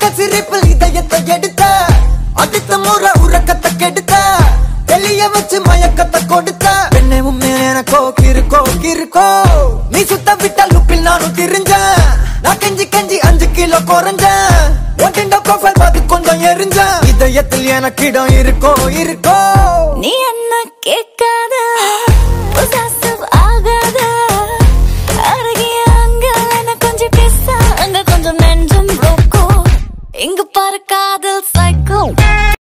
சிரிப்பில் இதயத்தை எடுத்த அடுத்த முறை உறக்கத்தை கெடுத்த வெளிய வச்சு மயக்கத்தை கொடுத்த பெண்ணே உண்மை எனக்கோ கிருக்கோ கிருக்கோ நீ சுத்த விட்ட லுப்பில் நானும் திரிஞ்சேன் நான் கெஞ்சி கெஞ்சி அஞ்சு கிலோ குறைஞ்சேன் ஒன்றிண்ட ப்ரொஃபைல் பார்த்து கொஞ்சம் எரிஞ்சேன் இதயத்தில் எனக்கு இடம் இருக்கோ இருக்கோ நீ என்ன கேட்காத உசா